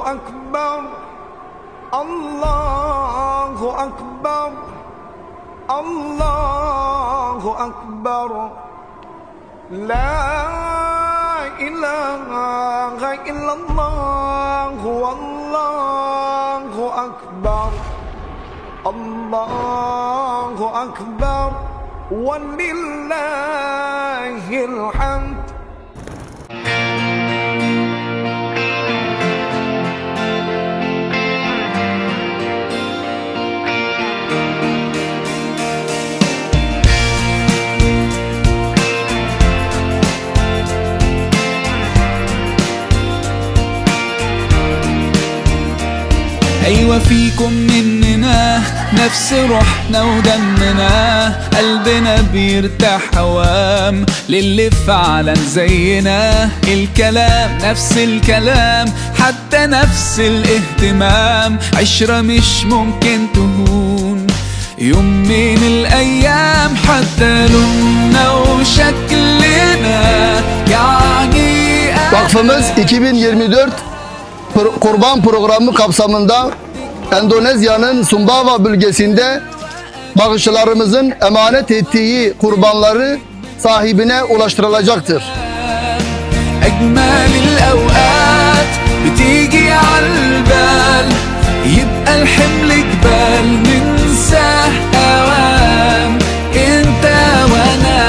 أكبر الله أكبر الله أكبر لا إله إلا الله والله أكبر الله أكبر ولله الحمد أيوة فيكم مننا نفس روحنا ودمنا قلبنا بيرتاح هوام للي فعلا زينا الكلام نفس الكلام حتى نفس الاهتمام عشرة مش ممكن تهون يوم من الأيام حتى لوننا وشكلنا يعني Vakfımız 2024 Pro- Kurban Programı kapsamında Endonezya'nın Sumbawa bölgesinde bağışçılarımızın emanet ettiği kurbanları sahibine ulaştırılacaktır. أجمل الأوقات بتيجي عالبال يبقى الحمل جبال ننساه أوام انت وانا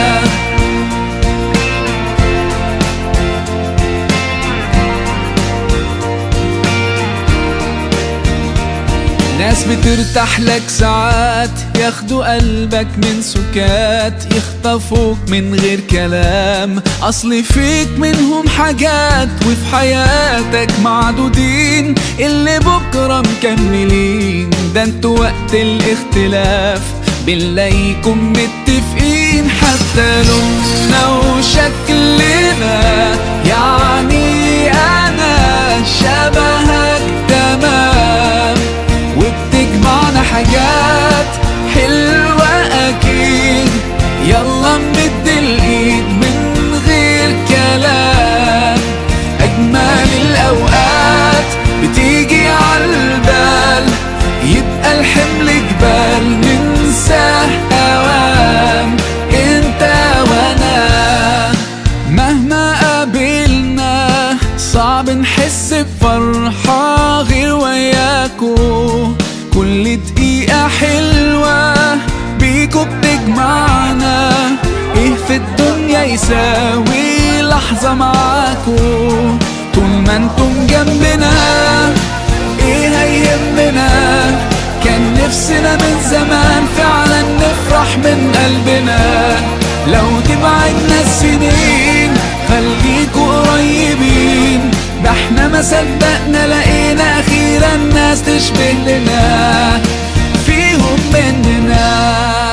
ناس بترتاح لك ساعات ياخدوا قلبك من سكات يخطفوك من غير كلام اصل فيك منهم حاجات وفي حياتك معدودين اللي بكرة مكملين ده انتوا وقت الاختلاف بنلاقيكم متفقين حتى لوننا وشكلنا يعني انا شبهك تمام وبتجمعنا حاجات حلوة أكيد يلا نمد الإيد من غير كلام أجمل الأوقات بتيجي عالبال يبقى الحمل جبال ننساه أوام انت وانا مهما قابلنا صعب نحس بفرحة غير وياكو كل دقيقة حلوة بيكو بتجمعنا ايه في الدنيا يساوي لحظة معاكو طول ما انتم جنبنا ايه هيهمنا كان نفسنا من زمان فعلا نفرح من قلبنا لو تبعدنا السنين خليكوا قريبين ده احنا ما صدقنا لقينا اخيرا ناس تشبه لنا فيهم مننا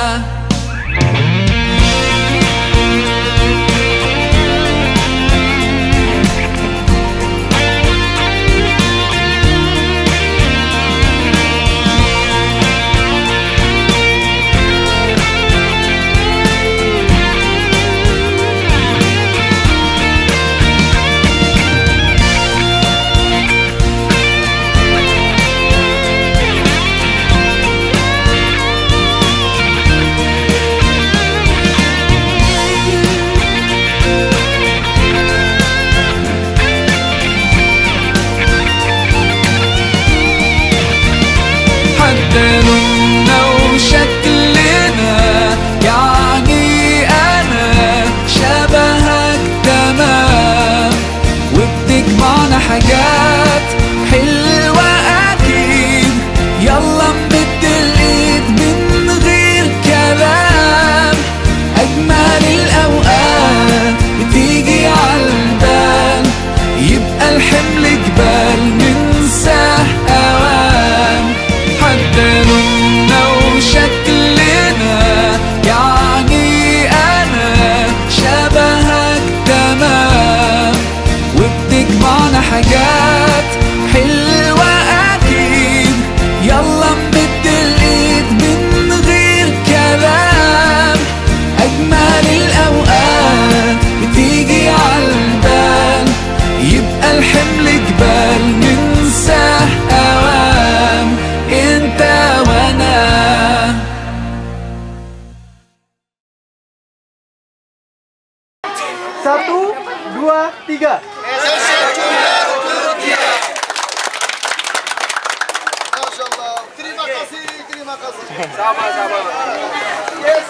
حتى لوننا وشكلنا يعني أنا شبهك تمام وبتجمعنا حاجات حلوة أكيد يلا نمد الإيد من غير كلام أجمل الأوقات بتيجي عالبال يبقى الحمل جبال ننساه أوام حتى لوننا وشكلنا يعني أنا شبهك تمام وبتجمعنا حاجات حلوة أكيد يلا نمد الإيد من غير كلام أجمل الأوقات بتيجي عالبال يبقى الحمل جبال ننساه Satu, dua, tiga. Maşallah. Terima kasih, terima kasih. Sama-sama.